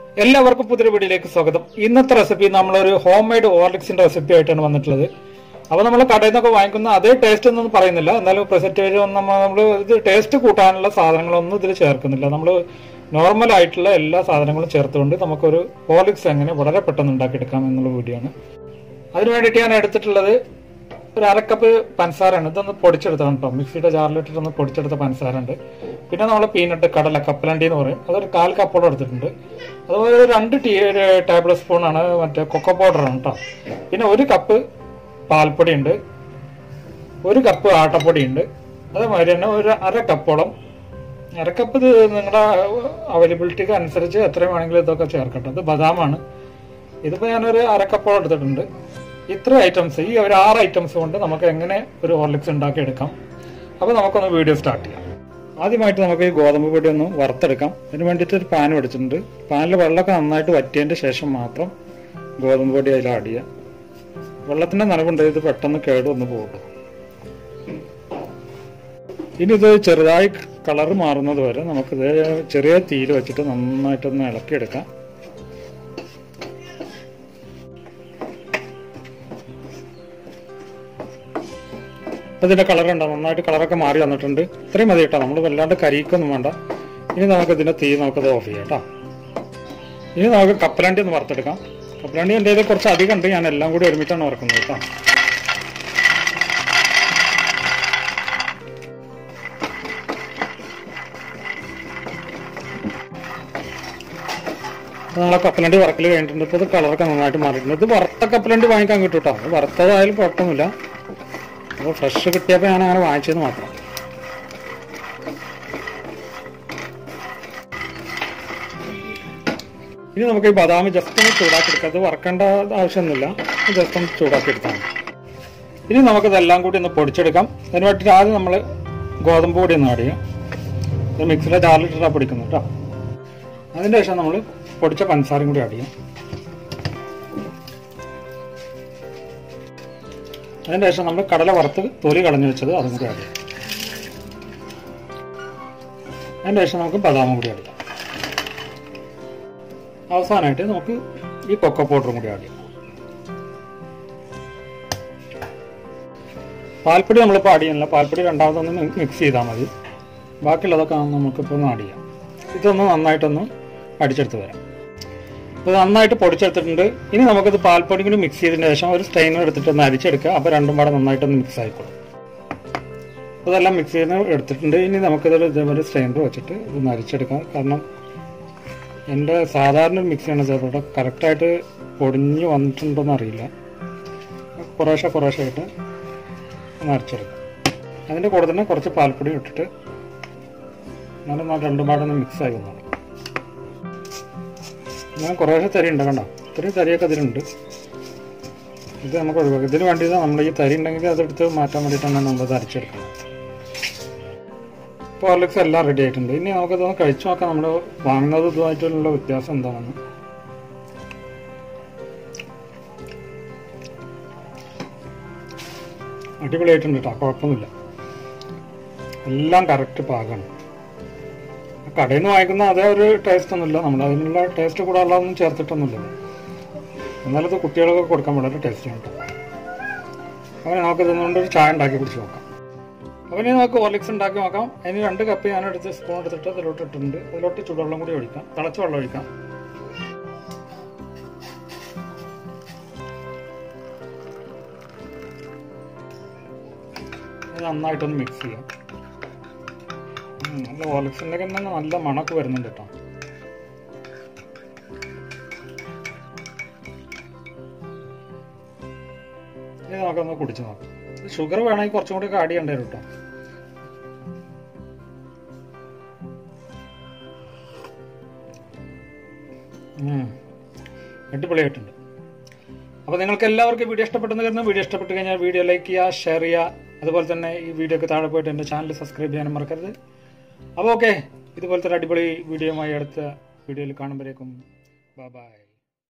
എല്ലാവർക്കും പുതിയൊരു വീഡിയോയിലേക്ക് സ്വാഗതം ഇന്നത്തെ റെസിപ്പി നമ്മളൊരു ഹോം മെയ്ഡ് ഓർലിക്സിന്റെ റെസിപ്പി ആയിട്ടാണ് വന്നിട്ടുള്ളത് അപ്പോൾ നമ്മൾ കടയിൽ നിന്നൊക്കെ വാങ്ങിക്കുന്ന അതേ ടേസ്റ്റ് ഒന്നും പറയുന്നില്ല എന്നാലും പ്രസന്റേജ് ഒന്നും നമ്മൾ ഇത് ടേസ്റ്റ് കൂട്ടാനുള്ള സാധനങ്ങളൊന്നും ഇതിൽ ചേർക്കുന്നില്ല നമ്മൾ നോർമൽ ആയിട്ടുള്ള എല്ലാ സാധനങ്ങളും ചേർത്തുകൊണ്ട് നമുക്കൊരു ഹോർലിക്സ് എങ്ങനെ വളരെ പെട്ടെന്ന് ഉണ്ടാക്കിയെടുക്കാം എന്നുള്ള വീഡിയോ ആണ് അതിന് വേണ്ടിയിട്ട് ഞാൻ എടുത്തിട്ടുള്ളത് ഒരു അരക്കപ്പ് പഞ്ചസാരയാണ് ഇതൊന്ന് പൊടിച്ചെടുത്താണ് കേട്ടോ മിക്സിയുടെ ജാറിലിട്ടിട്ട് ഒന്ന് പൊടിച്ചെടുത്ത പഞ്ചസാര ഉണ്ട് പിന്നെ നമ്മൾ പീനട്ട് കടല കപ്പലണ്ടി എന്ന് പറയും അതൊരു കാൽ കപ്പോളം എടുത്തിട്ടുണ്ട് അതുപോലെ ഒരു രണ്ട് ടീ ടേബിൾ സ്പൂൺ ആണ് മറ്റേ കൊക്കോ പൗഡറാണ് കേട്ടോ പിന്നെ ഒരു കപ്പ് പാൽപ്പൊടി ഉണ്ട് ഒരു കപ്പ് ആട്ടപ്പൊടി ഉണ്ട് അതേമാതിരി തന്നെ ഒരു അര കപ്പോളം അരക്കപ്പ് ഇത് നിങ്ങളുടെ അവൈലബിലിറ്റിക്ക് അനുസരിച്ച് എത്രയും വേണമെങ്കിലും ഇതൊക്കെ ചേർക്കട്ടെ ഇത് ബദാമാണ് ഇതിപ്പോൾ ഞാനൊരു അരക്കപ്പോളം എടുത്തിട്ടുണ്ട് ഇത്ര ഐറ്റംസ് ഈ ഒരു ആറ് ഐറ്റംസ് കൊണ്ട് നമുക്ക് എങ്ങനെ ഒരു ഹോർലിക്സ് ഉണ്ടാക്കിയെടുക്കാം അപ്പോൾ നമുക്കൊന്ന് വീഡിയോ സ്റ്റാർട്ട് ചെയ്യാം ആദ്യമായിട്ട് നമുക്ക് ഈ ഗോതമ്പ് പൊടി ഒന്ന് വറുത്തെടുക്കാം അതിന് വേണ്ടിയിട്ട് ഒരു പാൻ വെച്ചിട്ടുണ്ട് പാനിൽ വെള്ളമൊക്കെ നന്നായിട്ട് വറ്റിയതിൻ്റെ ശേഷം മാത്രം ഗോതമ്പ് പൊടി അതിൽ ആഡ് ചെയ്യാം വെള്ളത്തിൻ്റെ നനവുണ്ട് ഇത് പെട്ടെന്ന് കേട് വന്ന് പോകും ഇനി ഇത് ചെറുതായി കളർ മാറുന്നത് വരെ നമുക്കിത് ചെറിയ തീയിൽ വെച്ചിട്ട് നന്നായിട്ടൊന്ന് ഇളക്കിയെടുക്കാം ഇപ്പം ഇതിൻ്റെ കളർ ഉണ്ടോ നന്നായിട്ട് കളറൊക്കെ മാറി വന്നിട്ടുണ്ട് ഇത്രയും മതി കേട്ടോ നമ്മൾ വല്ലാണ്ട് കരിക്കൊന്നും വേണ്ട ഇനി നമുക്ക് ഇതിൻ്റെ തീ നമുക്കത് ഓഫ് ചെയ്യാം കേട്ടോ ഇനി നമുക്ക് കപ്പലണ്ടി ഒന്ന് വറുത്തെടുക്കാം കപ്പലണ്ടി എൻ്റെ കയ്യിൽ കുറച്ച് അധികം ഉണ്ട് ഞാൻ എല്ലാം കൂടി ഒരുമിച്ചാണ് വറക്കുന്നത് കേട്ടോ നമ്മളെ കപ്പലണ്ടി വറക്കൽ കഴിഞ്ഞിട്ടുണ്ട് ഇപ്പോൾ ഇത് കളറൊക്കെ നന്നായിട്ട് മാറിയിട്ടുണ്ട് ഇത് വറുത്ത കപ്പലണ്ടി വാങ്ങിക്കാൻ കിട്ടും കേട്ടോ അത് വറുത്തതായാലും കുഴപ്പമൊന്നുമില്ല അപ്പോൾ ഫ്രഷ് കിട്ടിയപ്പോൾ ഞാൻ അങ്ങനെ വാങ്ങിച്ചത് മാത്രം ഇനി നമുക്ക് ഈ ബദാം ജസ്റ്റ് ഒന്ന് ചൂടാക്കി എടുക്കാം അത് വറക്കേണ്ട ആവശ്യമൊന്നുമില്ല ജസ്റ്റ് ഒന്ന് ചൂടാക്കി എടുത്താൽ മതി ഇനി നമുക്കിതെല്ലാം കൂടി ഒന്ന് പൊടിച്ചെടുക്കാം അതിന് വേണ്ടിയിട്ട് ആദ്യം നമ്മൾ ഗോതമ്പ് പൊടി ഒന്ന് ആഡ് ചെയ്യാം ഇത് മിക്സിയുടെ ജാറിലിട്ടാണ് പൊടിക്കുന്നത് കേട്ടോ അതിന് ശേഷം നമ്മൾ പൊടിച്ച പഞ്ചസാരയും കൂടി ആഡ് ചെയ്യാം അതിന് ശേഷം നമ്മൾ കടല വറുത്ത് തൊലി കളഞ്ഞു വെച്ചത് അതും കൂടി ആഡ് ചെയ്യാം അതിന് ശേഷം നമുക്ക് ബദാമും കൂടി ആഡ് ചെയ്യാം അവസാനമായിട്ട് നമുക്ക് ഈ കൊക്കോ പൗഡറും കൂടി ആഡ് ചെയ്യാം പാൽപ്പൊടി നമ്മളിപ്പോൾ ആഡ് ചെയ്യുന്നില്ല പാൽപ്പൊടി രണ്ടാമതൊന്ന് മിക്സ് ചെയ്താൽ മതി ബാക്കിയുള്ളതൊക്കെ നമുക്കിപ്പോൾ ഒന്ന് ആഡ് ചെയ്യാം ഇതൊന്ന് നന്നായിട്ടൊന്ന് അടിച്ചെടുത്ത് വരാം ഇത് നന്നായിട്ട് പൊടിച്ചെടുത്തിട്ടുണ്ട് ഇനി നമുക്കിത് പാൽപ്പൊടി കൂടി മിക്സ് ചെയ്തതിന് ശേഷം ഒരു സ്റ്റൈനർ എടുത്തിട്ട് ഒന്ന് അരിച്ചെടുക്കുക അപ്പോൾ രണ്ടും പാടെ നന്നായിട്ടൊന്ന് മിക്സ് ആയിക്കോളും അതെല്ലാം മിക്സ് ചെയ്ത് എടുത്തിട്ടുണ്ട് ഇനി നമുക്കിതൊരു ഇതേപോലെ സ്റ്റൈനർ വെച്ചിട്ട് ഒന്ന് അരിച്ചെടുക്കാം കാരണം എൻ്റെ സാധാരണ മിക്സ് ചെയ്യണ ചിലപ്പോൾ കറക്റ്റായിട്ട് പൊടിഞ്ഞ് വന്നിട്ടുണ്ടോയെന്ന് അറിയില്ല കുറേശ്ശെ കുറേശ്ശെ ആയിട്ട് ഒന്ന് അരച്ചെടുക്കാം അതിൻ്റെ കൂടെ തന്നെ കുറച്ച് പാൽപ്പൊടി ഇട്ടിട്ട് എന്നാലും രണ്ടും പാടൊന്ന് മിക്സ് ആയി വന്നോളൂ ഞാൻ കുറേശ്ശെ തരി ഉണ്ട് കണ്ടോ ഇത്രയും തരിയൊക്കെ അതിലുണ്ട് ഇത് നമുക്ക് ഒഴിവാക്കാം ഇതിന് വേണ്ടി നമ്മൾ ഈ തരി ഉണ്ടെങ്കിൽ അതെടുത്ത് മാറ്റാൻ വേണ്ടിയിട്ടാണ് നമ്മളത് അരച്ചെടുക്കുന്നത് ഇപ്പോൾ ഹോർലിക്സ് എല്ലാം റെഡി ആയിട്ടുണ്ട് ഇനി നമുക്കിതൊന്ന് കഴിച്ചു നോക്കാം നമ്മൾ വാങ്ങുന്നത് ഇതുമായിട്ടുള്ള വ്യത്യാസം എന്താണെന്ന് അടിപൊളിയായിട്ടുണ്ട് കേട്ടോ കുഴപ്പമൊന്നുമില്ല എല്ലാം കറക്റ്റ് പാകമാണ് കടയിൽ നിന്ന് വാങ്ങിക്കുന്ന അതേ ഒരു ടേസ്റ്റ് ഒന്നുമില്ല നമ്മൾ അതിനുള്ള ടേസ്റ്റ് കൂടാനുള്ളതൊന്നും ചേർത്തിട്ടൊന്നുമില്ല എന്നാലും ഇത് കുട്ടികൾക്ക് കൊടുക്കാൻ വളരെ ടേസ്റ്റ് ഉണ്ട് അങ്ങനെ നമുക്ക് ഇതുകൊണ്ട് ഒരു ചായ ഉണ്ടാക്കി കുടിച്ച് നോക്കാം അപ്പോൾ ഇനി നമുക്ക് ഹോർലിക്സ് ഉണ്ടാക്കി നോക്കാം അതിന് രണ്ട് കപ്പ് ഞാൻ എടുത്ത് സ്പൂൺ എടുത്തിട്ട് അതിലോട്ട് ഇട്ടിട്ടുണ്ട് അതിലോട്ട് ചൂടുവെള്ളം കൂടി ഒഴിക്കാം തിളച്ച വെള്ളം ഒഴിക്കാം ഇത് നന്നായിട്ടൊന്ന് മിക്സ് ചെയ്യാം നല്ല ഹോർലിക്സിൻ്റെ തന്നെ നല്ല മണക്ക് വരുന്നുണ്ട് കേട്ടോ ഇനി നമുക്കൊന്ന് കുടിച്ച് നോക്കാം ഷുഗർ വേണമെങ്കിൽ കുറച്ചും കൂടി ആഡ് ചെയ്യേണ്ടി വരും കേട്ടോ അടിപൊളിയായിട്ടുണ്ട് അപ്പോൾ നിങ്ങൾക്ക് എല്ലാവർക്കും വീഡിയോ ഇഷ്ടപ്പെട്ടെന്ന് കരുതുന്നു വീഡിയോ ഇഷ്ടപ്പെട്ട് കഴിഞ്ഞാൽ വീഡിയോ ലൈക്ക് ചെയ്യുക ഷെയർ ചെയ്യുക അതുപോലെ തന്നെ ഈ വീഡിയോക്ക് താഴെ പോയിട്ട് എൻ്റെ ചാനൽ സബ്സ്ക്രൈബ് ചെയ്യാനും മറക്കരുത് അപ്പോൾ ഓക്കെ ഇതുപോലത്തെ ഒരു അടിപൊളി വീഡിയോയുമായി അടുത്ത വീഡിയോയിൽ കാണുമ്പോഴേക്കും ബൈ